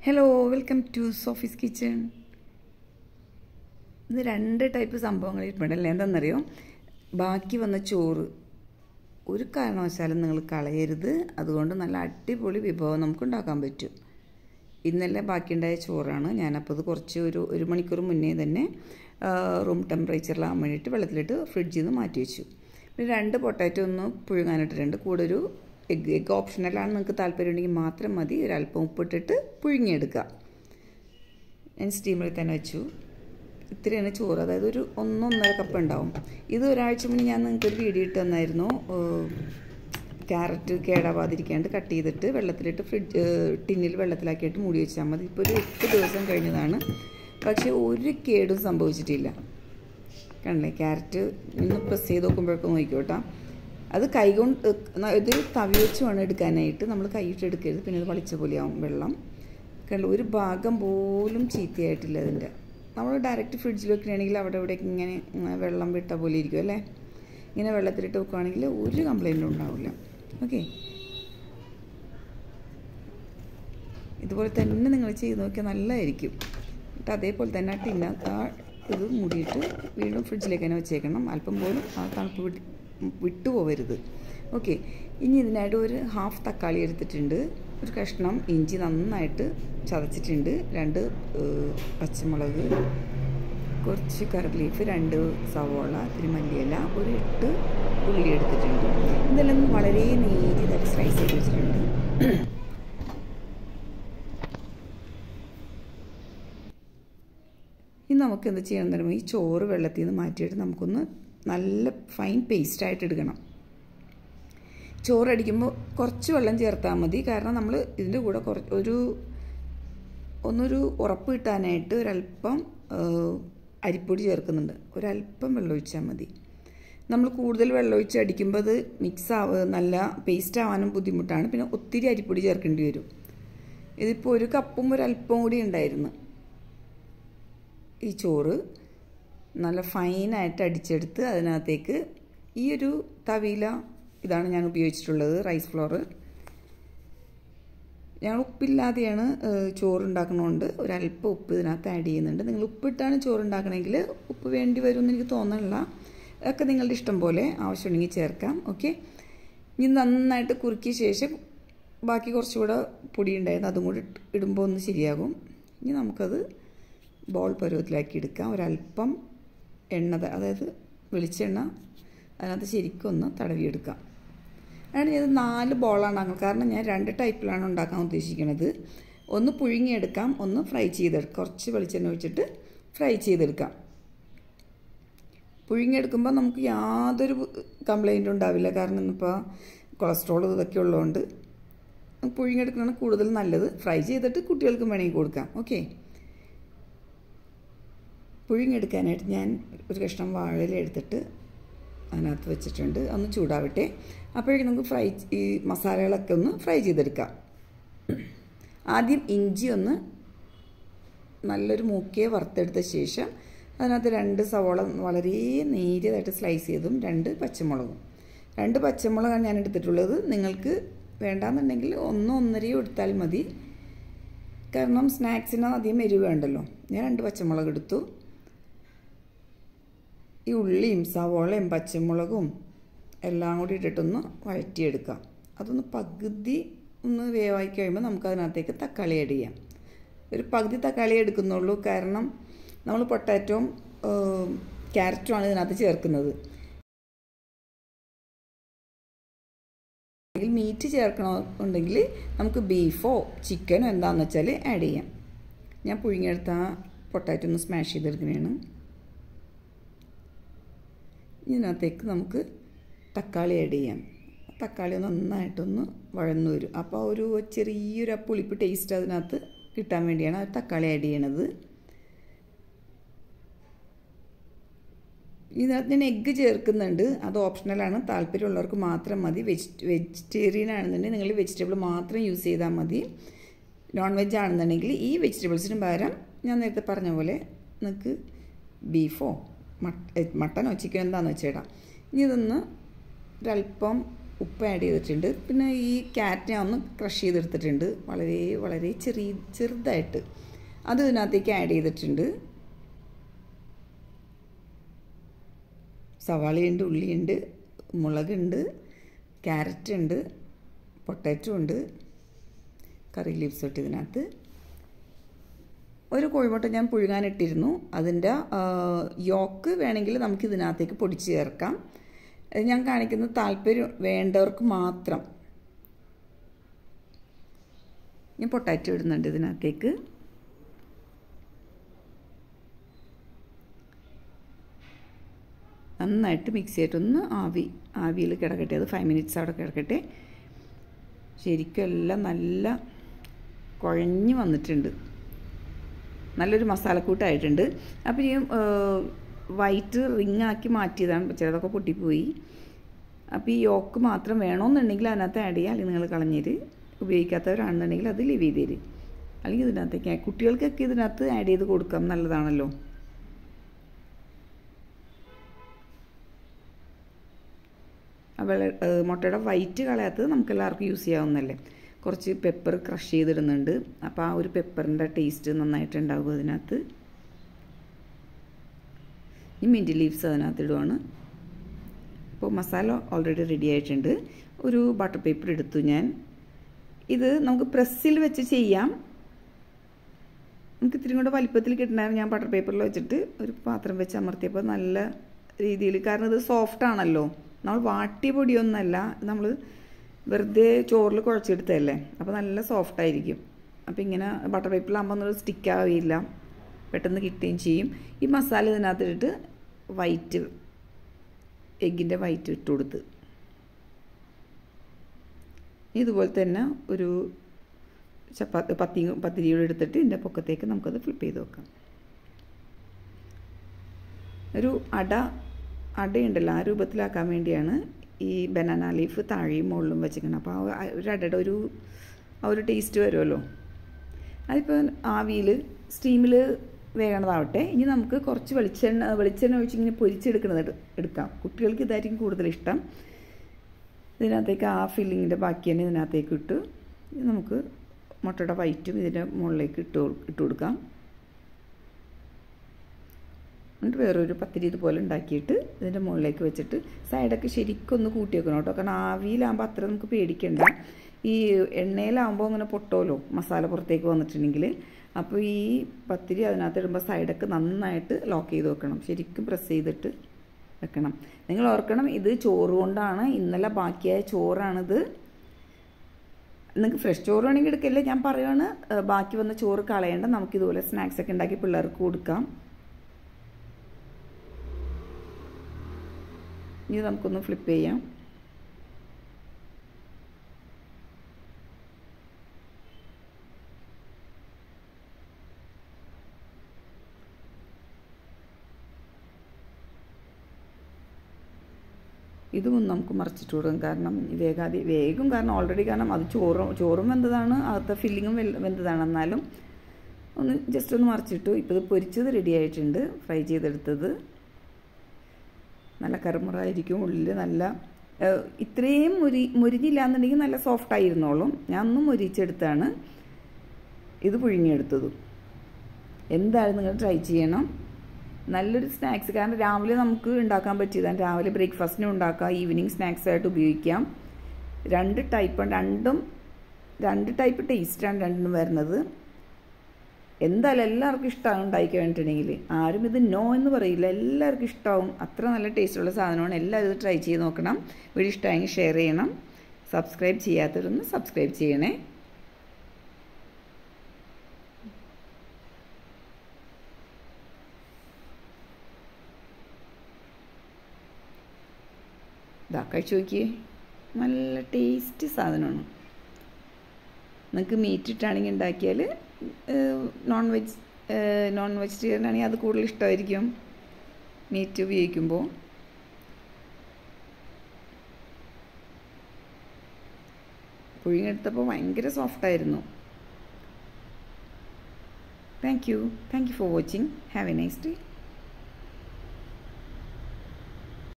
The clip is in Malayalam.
hello welcome to Sophie's kitchen ഇത് രണ്ട് ടൈപ്പ് സംഭവങ്ങൾ ഇരിപ്പുണ്ടല്ലേ എന്താണെന്നറിയോ ബാക്കി വന്ന ചോറ് ഒരു കാരണവശാലും നിങ്ങൾ കളയരുത് അതുകൊണ്ട് നല്ല അടിപൊളി വിഭവം നമുക്ക് ഉണ്ടാക്കാൻ പറ്റും ഇന്നലെ ബാക്കിയുണ്ടായ ചോറാണ് ഞാനപ്പോൾ അത് കുറച്ച് ഒരു ഒരു മണിക്കൂർ മുന്നേ തന്നെ റൂം ടെമ്പറേച്ചറിലാകാൻ വേണ്ടിയിട്ട് വെള്ളത്തിലിട്ട് ഫ്രിഡ്ജിൽ നിന്ന് മാറ്റി വെച്ചു പിന്നെ രണ്ട് പൊട്ടാറ്റോ ഒന്ന് പുഴുങ്ങാനിട്ടിട്ടുണ്ട് കൂടെ ഒരു എഗ് എഗ് ഓപ്ഷണലാണ് നിങ്ങൾക്ക് താല്പര്യമുണ്ടെങ്കിൽ മാത്രം മതി ഒരല്പം ഉപ്പിട്ടിട്ട് പുഴുങ്ങിയെടുക്കുക ഞാൻ സ്റ്റീമറിൽ തന്നെ വെച്ചു ഇത്രയാണ് ചോറ് അതായത് ഒരു ഒന്നൊന്നര കപ്പ് ഉണ്ടാവും ഇത് ഒരാഴ്ച മുന്നേ ഞാൻ നിങ്ങൾക്ക് ഒരു വീഡിയോ ഇട്ട് തന്നായിരുന്നു ക്യാരറ്റ് കേടാവാതിരിക്കാണ്ട് കട്ട് ചെയ്തിട്ട് വെള്ളത്തിലിട്ട് ഫ്രിഡ്ജ് ടിന്നിൽ വെള്ളത്തിലാക്കിയിട്ട് മൂടി വെച്ചാൽ മതി ഇപ്പോൾ ഒരു എട്ട് ദിവസം കഴിഞ്ഞതാണ് പക്ഷേ ഒരു കേടും സംഭവിച്ചിട്ടില്ല കണ്ടില്ലേ ക്യാരറ്റ് ഇന്ന് പ്രസ് ചെയ്ത് നോക്കുമ്പോഴൊക്കെ നോക്കിക്കോട്ടാ അത് കൈകൊണ്ട് ഇത് തവി വെച്ച് വേണം എടുക്കാനായിട്ട് നമ്മൾ കൈയിട്ട് എടുക്കരുത് പിന്നെ അത് വളിച്ച പോലെയാവും വെള്ളം കണ്ടു ഒരു ഭാഗം പോലും ചീത്തയായിട്ടില്ല അതിൻ്റെ നമ്മൾ ഡയറക്റ്റ് ഫ്രിഡ്ജിൽ വെക്കുകയാണെങ്കിൽ അവിടെ ഇവിടെ ഇങ്ങനെ വെള്ളം വിട്ട പോലെ ഇരിക്കും അല്ലേ ഇങ്ങനെ വെള്ളത്തിലിട്ട് വെക്കുകയാണെങ്കിൽ ഒരു കംപ്ലൈൻറ്റും ഉണ്ടാവില്ല ഓക്കെ ഇതുപോലെ തന്നെ നിങ്ങൾ ചെയ്ത് നോക്കിയാൽ നല്ലതായിരിക്കും എന്നിട്ട് അതേപോലെ തന്നെ ടിന്ന ആ ഇത് മൂടിയിട്ട് വീണ്ടും ഫ്രിഡ്ജിലേക്ക് തന്നെ വെച്ചേക്കണം അല്പം പോലും ആ തണുപ്പ് വിട്ട് വിട്ടുപോകരുത് ഓക്കെ ഇനി ഇതിനായിട്ട് ഒരു ഹാഫ് തക്കാളി എടുത്തിട്ടുണ്ട് ഒരു കഷ്ണം ഇഞ്ചി നന്നായിട്ട് ചതച്ചിട്ടുണ്ട് രണ്ട് പച്ചമുളക് കുറച്ച് കറി ലീഫ് രണ്ട് സവോള ഇത്തിരി മല്ലിയില ഒരു എട്ട് ഉള്ളി എടുത്തിട്ടുണ്ട് ഇതെല്ലാം വളരെ നീതിയായിട്ട് സ്ലൈസ് ചെയ്ത് വെച്ചിട്ടുണ്ട് ഇനി നമുക്ക് എന്ത് ചെയ്യണം എന്ന് പറയുമ്പോൾ ഈ ചോറ് വെള്ളത്തിൽ നിന്ന് മാറ്റിയിട്ട് നമുക്കൊന്ന് നല്ല ഫൈൻ പേസ്റ്റായിട്ട് എടുക്കണം ചോറടിക്കുമ്പോൾ കുറച്ച് വെള്ളം ചേർത്താൽ മതി കാരണം നമ്മൾ ഇതിൻ്റെ കൂടെ കുറച്ച് ഒരു ഒന്നൊരു ഉറപ്പ് കിട്ടാനായിട്ട് ഒരല്പം അരിപ്പൊടി ചേർക്കുന്നുണ്ട് ഒരല്പം വെള്ളം ഒഴിച്ചാൽ മതി നമ്മൾ കൂടുതൽ വെള്ളം ഒഴിച്ച് അടിക്കുമ്പോൾ അത് മിക്സ് ആവ നല്ല പേസ്റ്റ് ആവാനും ബുദ്ധിമുട്ടാണ് പിന്നെ ഒത്തിരി അരിപ്പൊടി ചേർക്കേണ്ടി വരും ഇതിപ്പോൾ ഒരു കപ്പും ഒരല്പം കൂടി ഉണ്ടായിരുന്നു ഈ ചോറ് നല്ല ഫൈനായിട്ട് അടിച്ചെടുത്ത് അതിനകത്തേക്ക് ഈ ഒരു തവിയില ഇതാണ് ഞാൻ ഉപയോഗിച്ചിട്ടുള്ളത് റൈസ് ഫ്ലോർ ഞങ്ങൾ ഉപ്പില്ലാതെയാണ് ചോറ് ഉണ്ടാക്കണതുകൊണ്ട് ഒരല്പം ഉപ്പ് ഇതിനകത്ത് ആഡ് ചെയ്യുന്നുണ്ട് നിങ്ങൾ ഉപ്പിട്ടാണ് ചോറ് ഉണ്ടാക്കണമെങ്കിൽ ഉപ്പ് വേണ്ടി വരുമെന്ന് എനിക്ക് തോന്നണില്ല ഒക്കെ നിങ്ങളുടെ ഇഷ്ടം പോലെ ആവശ്യമുണ്ടെങ്കിൽ ചേർക്കാം ഓക്കെ ഇനി നന്നായിട്ട് കുറുക്കിയ ശേഷം ബാക്കി കുറച്ചുകൂടെ പൊടി ഉണ്ടായിരുന്നു അതും കൂടി ഇടുമ്പോൾ ഒന്ന് ശരിയാകും ഇനി നമുക്കത് ബോൾ പരുവത്തിലാക്കി എടുക്കാം ഒരല്പം എണ്ണ അതായത് വെളിച്ചെണ്ണ അതിനകത്ത് ശരിക്കും ഒന്ന് തടവിയെടുക്കാം ആണ് ഇത് നാല് ബോളാണ് അങ്ങനെ കാരണം ഞാൻ രണ്ട് ടൈപ്പിലാണ് ഉണ്ടാക്കാൻ ഉദ്ദേശിക്കുന്നത് ഒന്ന് പുഴുങ്ങിയെടുക്കാം ഒന്ന് ഫ്രൈ ചെയ്തെടുക്കാം കുറച്ച് വെളിച്ചെണ്ണ ഒഴിച്ചിട്ട് ഫ്രൈ ചെയ്തെടുക്കാം പുഴുങ്ങിയെടുക്കുമ്പോൾ നമുക്ക് യാതൊരു കംപ്ലൈൻറ്റും ഉണ്ടാവില്ല കാരണം ഇന്നിപ്പോൾ കൊളസ്ട്രോൾ ഇതൊക്കെ ഉള്ളതുകൊണ്ട് പുഴുങ്ങിയെടുക്കുന്നതാണ് കൂടുതൽ നല്ലത് ഫ്രൈ ചെയ്തിട്ട് കുട്ടികൾക്കും വേണമെങ്കിൽ കൊടുക്കാം ഓക്കെ പുഴുങ്ങിയെടുക്കാനായിട്ട് ഞാൻ ഒരു കഷ്ണം വാഴയില എടുത്തിട്ട് അതിനകത്ത് വെച്ചിട്ടുണ്ട് ഒന്ന് ചൂടാവട്ടെ അപ്പോഴേക്കും നമുക്ക് ഫ്രൈ ഈ മസാലകളൊക്കെ ഒന്ന് ഫ്രൈ ചെയ്തെടുക്കാം ആദ്യം ഇഞ്ചി ഒന്ന് നല്ലൊരു മൂക്കിയെ വറുത്തെടുത്ത ശേഷം അതിനകത്ത് രണ്ട് സവോള വളരെ നേരിയതായിട്ട് സ്ലൈസ് ചെയ്തും രണ്ട് പച്ചമുളകും രണ്ട് പച്ചമുളകാണ് ഞാൻ എടുത്തിട്ടുള്ളത് നിങ്ങൾക്ക് വേണ്ടാന്നുണ്ടെങ്കിൽ ഒന്നോ ഒന്നരയോ എടുത്താൽ മതി കാരണം സ്നാക്സിന് അധികം എരിവ് വേണ്ടല്ലോ ഞാൻ രണ്ട് പച്ചമുളക് എടുത്തു ഈ ഉള്ളിയും സവോളയും പച്ചമുളകും എല്ലാം കൂടി ഇട്ടിട്ടൊന്ന് വഴറ്റിയെടുക്കാം അതൊന്ന് പകുതി ഒന്ന് വേവായി കഴിയുമ്പോൾ നമുക്ക് അതിനകത്തേക്ക് തക്കാളി ആഡ് ചെയ്യാം ഒരു പകുതി തക്കാളി എടുക്കുന്നുള്ളൂ കാരണം നമ്മൾ പൊട്ടാറ്റോയും ക്യാരറ്റും ആണ് ഇതിനകത്ത് ചേർക്കുന്നത് മീറ്റ് ചേർക്കണമെന്നുണ്ടെങ്കിൽ നമുക്ക് ബീഫോ ചിക്കനോ എന്താണെന്ന് വെച്ചാൽ ആഡ് ചെയ്യാം ഞാൻ പുഴുങ്ങിയെടുത്ത പൊട്ടാറ്റോ ഒന്ന് സ്മാഷ് ചെയ്തെടുക്കുന്നതാണ് ഇതിനകത്തേക്ക് നമുക്ക് തക്കാളി ആഡ് ചെയ്യാം തക്കാളി നന്നായിട്ടൊന്ന് വഴന്നു വരും അപ്പോൾ ഒരു ചെറിയൊരു പുളിപ്പ് ടേസ്റ്റ് അതിനകത്ത് കിട്ടാൻ വേണ്ടിയാണ് ആ തക്കാളി ആഡ് ചെയ്യണത് ഇതിനകത്ത് ഞാൻ എഗ്ഗ് ചേർക്കുന്നുണ്ട് അത് ഓപ്ഷണലാണ് താല്പര്യമുള്ളവർക്ക് മാത്രം മതി വെജ് വെജിറ്റേറിയൻ ആണെന്നുണ്ടെങ്കിൽ നിങ്ങൾ വെജിറ്റബിൾ മാത്രം യൂസ് ചെയ്താൽ മതി നോൺ വെജ് ആണെന്നുണ്ടെങ്കിൽ ഈ വെജിറ്റബിൾസിന് പകരം ഞാൻ നേരത്തെ പറഞ്ഞ പോലെ നിങ്ങൾക്ക് ബീഫോ മട്ടനോ ചിക്കനോ എന്താണെന്ന് വെച്ചിടാം ഇനി ഇതൊന്ന് ഒരല്പം ഉപ്പ് ആഡ് ചെയ്തിട്ടുണ്ട് പിന്നെ ഈ ക്യാരറ്റ് ഞാൻ ഒന്ന് ക്രഷ് ചെയ്തെടുത്തിട്ടുണ്ട് വളരെ വളരെ ചെറിയ ചെറുതായിട്ട് അത് ഇതിനകത്തേക്ക് ആഡ് ചെയ്തിട്ടുണ്ട് സവാളയുണ്ട് ഉള്ളിയുണ്ട് മുളകുണ്ട് ക്യാരറ്റ് ഉണ്ട് പൊട്ടാറ്റോ ഉണ്ട് കറി ലീവ്സ് ഇട്ട് ഇതിനകത്ത് ഒരു കോഴിമുട്ട ഞാൻ പുഴുകാനിട്ടിരുന്നു അതിൻ്റെ യോക്ക് വേണമെങ്കിൽ നമുക്ക് ഇതിനകത്തേക്ക് പൊടിച്ച് ചേർക്കാം ഞാൻ കാണിക്കുന്നത് താല്പര്യം വേണ്ടവർക്ക് മാത്രം ഞാൻ പൊട്ടാറ്റോ ഇടുന്നുണ്ട് ഇതിനകത്തേക്ക് നന്നായിട്ട് മിക്സ് ചെയ്തിട്ടൊന്ന് ആവി ആവിയിൽ കിടക്കട്ടെ അത് ഫൈവ് മിനിറ്റ്സ് അവിടെ കിടക്കട്ടെ ശരിക്കും എല്ലാം നല്ല കുഴഞ്ഞ് വന്നിട്ടുണ്ട് നല്ലൊരു മസാലക്കൂട്ടായിട്ടുണ്ട് അപ്പോൾ ഈ വൈറ്റ് റിങ് ആക്കി മാറ്റിയതാണ് ചിലതൊക്കെ പൊട്ടിപ്പോയി അപ്പോൾ ഈ യോക്ക് മാത്രം വേണമെന്നുണ്ടെങ്കിൽ അതിനകത്ത് ആഡ് ചെയ്യുക അല്ലെങ്കിൽ നിങ്ങൾ കളഞ്ഞേര് ഉപയോഗിക്കാത്തവരാണെന്നുണ്ടെങ്കിൽ അത് ലിവ് ചെയ്ത് തരും അല്ലെങ്കിൽ ഇതിനകത്തേക്ക് കുട്ടികൾക്കൊക്കെ ഇതിനകത്ത് ആഡ് ചെയ്ത് കൊടുക്കാം നല്ലതാണല്ലോ വെള്ള മുട്ടയുടെ വൈറ്റ് കളയാത്തത് നമുക്ക് എല്ലാവർക്കും യൂസ് ചെയ്യാവുന്നല്ലേ കുറച്ച് പെപ്പർ ക്രഷ് ചെയ്തിടുന്നുണ്ട് അപ്പോൾ ആ ഒരു പെപ്പറിൻ്റെ ടേസ്റ്റ് നന്നായിട്ട് ഉണ്ടാകും അതിനകത്ത് ഈ മിൻറ്റ് ലീവ്സ് അതിനകത്ത് ഇടുവാണ് അപ്പോൾ മസാല ഓൾറെഡി റെഡി ആയിട്ടുണ്ട് ഒരു ബട്ടർ പേപ്പർ എടുത്തു ഞാൻ ഇത് നമുക്ക് പ്രസ്സിൽ വെച്ച് ചെയ്യാം നമുക്ക് ഇത്തിരി കൂടെ വലിപ്പത്തിൽ കിട്ടണമായിരുന്നു ഞാൻ ബട്ടർ പേപ്പറിൽ വെച്ചിട്ട് ഒരു പാത്രം വെച്ച് അമർത്തിയപ്പോൾ നല്ല രീതിയിൽ കാരണം ഇത് സോഫ്റ്റ് ആണല്ലോ നമ്മൾ വാട്ടിയ പൊടിയൊന്നല്ല നമ്മൾ വെറുതെ ചോറിൽ കുഴച്ചെടുത്തതല്ലേ അപ്പോൾ നല്ല സോഫ്റ്റ് ആയിരിക്കും അപ്പോൾ ഇങ്ങനെ ബട്ടർ പേപ്പറിലാകുമ്പോൾ ഒന്നും സ്റ്റിക്ക് ആവില്ല പെട്ടെന്ന് കിട്ടുകയും ചെയ്യും ഈ മസാല ഇതിനകത്തിട്ട് വൈറ്റ് എഗ്ഗിൻ്റെ വൈറ്റ് ഇട്ട് കൊടുത്ത് ഇതുപോലെ തന്നെ ഒരു ചപ്പാത്തി പത്തി പത്തിരിയോട് എടുത്തിട്ട് ഇതിൻ്റെ പൊക്കത്തേക്ക് നമുക്കത് ഫ്ലിപ്പ് ചെയ്ത് വെക്കാം ഒരു അട അടയുണ്ടല്ലോ ആ രൂപത്തിലാക്കാൻ വേണ്ടിയാണ് ഈ ബനാന ലീഫ് താഴെയും മുകളിലും വെച്ചിരിക്കണം അപ്പോൾ ആ ഒരു അടയുടെ ഒരു ആ ഒരു ടേസ്റ്റ് വരുമല്ലോ അതിപ്പോൾ ആവിയിൽ സ്റ്റീമിൽ വേകണതാവട്ടെ ഇനി നമുക്ക് കുറച്ച് വെളിച്ചെണ്ണ വെളിച്ചെണ്ണ ഒഴിച്ച് ഇങ്ങനെ പൊരിച്ചെടുക്കുന്നത് എടുക്കാം കുട്ടികൾക്ക് ഇതായിരിക്കും കൂടുതൽ ഇഷ്ടം ഇതിനകത്തേക്ക് ആ ഫില്ലിങ്ങിൻ്റെ ബാക്കി തന്നെ ഇതിനകത്തേക്ക് ഇട്ട് നമുക്ക് മുട്ടയുടെ വൈറ്റും ഇതിൻ്റെ മുകളിലേക്ക് ഇട്ട് ഇട്ട് കൊടുക്കാം എന്നിട്ട് വേറൊരു പത്തിരി ഇതുപോലെ ഉണ്ടാക്കിയിട്ട് ഇതിൻ്റെ മുകളിലേക്ക് വെച്ചിട്ട് സൈഡൊക്കെ ശരിക്കൊന്ന് കൂട്ടി വെക്കണം കേട്ടോ കാരണം ആവിയിലാകുമ്പോൾ അത്ര നമുക്ക് പേടിക്കണ്ട ഈ എണ്ണയിലാകുമ്പോൾ അങ്ങനെ പൊട്ടുമല്ലോ മസാല പുറത്തേക്ക് വന്നിട്ടുണ്ടെങ്കിൽ അപ്പോൾ ഈ പത്തിരി അതിനകത്ത് ഇടുമ്പോൾ സൈഡൊക്കെ നന്നായിട്ട് ലോക്ക് ചെയ്ത് വെക്കണം ശരിക്കും പ്രസ് ചെയ്തിട്ട് വെക്കണം നിങ്ങൾ ഓർക്കണം ഇത് ചോറ് കൊണ്ടാണ് ഇന്നലെ ബാക്കിയായ ചോറാണിത് നിങ്ങൾക്ക് ഫ്രഷ് ചോറ് വേണമെങ്കിൽ എടുക്കില്ല ഞാൻ പറയുകയാണ് ബാക്കി വന്ന ചോറ് കളയേണ്ട നമുക്ക് ഇതുപോലെ സ്നാക്സ് ഒക്കെ ഉണ്ടാക്കി പിള്ളേർക്ക് കൊടുക്കാം ഇനി നമുക്കൊന്ന് ഫ്ലിപ്പ് ചെയ്യാം ഇതും ഒന്ന് നമുക്ക് മറിച്ചിട്ട് കൊടുക്കും കാരണം വേഗാതി വേഗം കാരണം ഓൾറെഡി കാരണം അത് ചോറും ചോറും വെന്തതാണ് അകത്തെ ഫില്ലിങ്ങും വെന്തതാണ് എന്നാലും ഒന്ന് ജസ്റ്റ് ഒന്ന് മറിച്ചിട്ടു ഇപ്പോൾ ഇത് പൊരിച്ചത് റെഡി ആയിട്ടുണ്ട് ഫ്രൈ ചെയ്തെടുത്തത് നല്ല കറുമുറായിരിക്കും ഉള്ളിൽ നല്ല ഇത്രയും മുരി മുരിഞ്ഞില്ല എന്നുണ്ടെങ്കിൽ നല്ല സോഫ്റ്റ് ആയിരുന്നോളും ഞാൻ ഒന്ന് മുരിച്ചെടുത്താണ് ഇത് പുഴുങ്ങിയെടുത്തതും എന്തായാലും നിങ്ങൾ ട്രൈ ചെയ്യണം നല്ലൊരു സ്നാക്സ് കാരണം രാവിലെ നമുക്ക് ഉണ്ടാക്കാൻ പറ്റിയതാണ് രാവിലെ ബ്രേക്ക്ഫാസ്റ്റിനും ഉണ്ടാക്കാം ഈവനിങ് സ്നാക്സ് ആയിട്ട് ഉപയോഗിക്കാം രണ്ട് ടൈപ്പ് രണ്ടും രണ്ട് ടൈപ്പ് ടേസ്റ്റാണ് രണ്ടും വരുന്നത് എന്തായാലും എല്ലാവർക്കും ഇഷ്ടമാകും ഉണ്ടാക്കി വേണ്ടിയിട്ടുണ്ടെങ്കിൽ ആരും ഇത് നോ എന്ന് പറയില്ല എല്ലാവർക്കും ഇഷ്ടമാവും അത്ര നല്ല ടേസ്റ്റുള്ള സാധനമാണ് എല്ലാവരും ഇത് ട്രൈ ചെയ്ത് നോക്കണം വീഡിയോ ഇഷ്ടമായെങ്കിൽ ഷെയർ ചെയ്യണം സബ്സ്ക്രൈബ് ചെയ്യാത്തവരൊന്ന് സബ്സ്ക്രൈബ് ചെയ്യണേ ഇതാ കഴിച്ചു നോക്കിയേ നല്ല ടേസ്റ്റി സാധനമാണ് നിങ്ങൾക്ക് മീറ്റ് ഇട്ടാണെങ്കിൽ ഉണ്ടാക്കിയാൽ നോൺ വെജ് നോൺ വെജിറ്റേറിയൻ ആണെങ്കിൽ അത് കൂടുതൽ ഇഷ്ടമായിരിക്കും മീറ്റ് ഉപയോഗിക്കുമ്പോൾ പുഴുങ്ങിയെടുത്തപ്പോൾ ഭയങ്കര സോഫ്റ്റായിരുന്നു thank you thank you for watching have a nice day